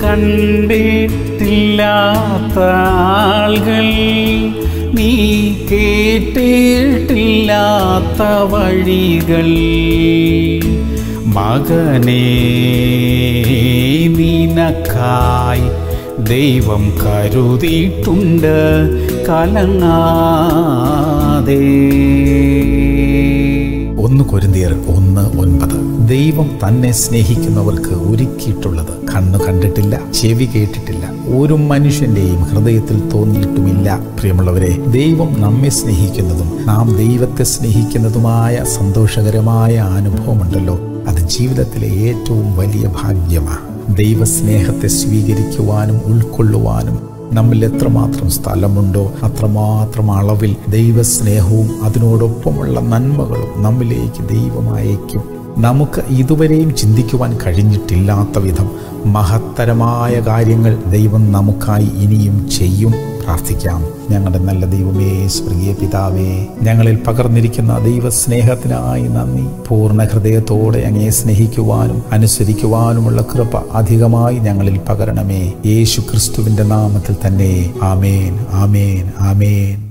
കണ്ടിട്ടില്ലാത്ത ആളുകൾ നീ കേട്ടിട്ടില്ലാത്ത വഴികൾ മകനേ നിനക്കായി ദൈവം കരുതിയിട്ടുണ്ട് കലങ്ങാതെ ഒന്ന് കൊരിന്തിയർ ഒന്ന് ഒൻപത് ദൈവം തന്നെ സ്നേഹിക്കുന്നവർക്ക് ഒരുക്കിയിട്ടുള്ളത് കണ്ണു കണ്ടിട്ടില്ല ചെവി കേട്ടിട്ടില്ല ഒരു മനുഷ്യന്റെയും ഹൃദയത്തിൽ തോന്നിയിട്ടുമില്ല പ്രിയമുള്ളവരെ ദൈവം നമ്മെ സ്നേഹിക്കുന്നതും നാം ദൈവത്തെ സ്നേഹിക്കുന്നതുമായ സന്തോഷകരമായ അനുഭവമുണ്ടല്ലോ അത് ജീവിതത്തിലെ ഏറ്റവും വലിയ ഭാഗ്യമാണ് ദൈവസ്നേഹത്തെ സ്വീകരിക്കുവാനും ഉൾക്കൊള്ളുവാനും നമ്മിൽ എത്രമാത്രം സ്ഥലമുണ്ടോ അത്രമാത്രം അളവിൽ ദൈവസ്നേഹവും അതിനോടൊപ്പമുള്ള നന്മകളും നമ്മിലേക്ക് ദൈവം അയക്കും നമുക്ക് ഇതുവരെയും ചിന്തിക്കുവാൻ കഴിഞ്ഞിട്ടില്ലാത്ത വിധം മഹത്തരമായ കാര്യങ്ങൾ ദൈവം നമുക്കായി ഇനിയും ചെയ്യും പ്രാർത്ഥിക്കാം ഞങ്ങളുടെ നല്ല ദൈവമേ സ്വർഗീയ പിതാവേ ഞങ്ങളിൽ പകർന്നിരിക്കുന്ന ദൈവസ്നേഹത്തിനായി നന്ദി പൂർണ്ണ ഹൃദയത്തോടെ അങ്ങേ സ്നേഹിക്കുവാനും അനുസരിക്കുവാനുമുള്ള കൃപ അധികമായി ഞങ്ങളിൽ പകരണമേ യേശു ക്രിസ്തുവിന്റെ നാമത്തിൽ തന്നെ ആമേൻ ആമേൻ ആമേൻ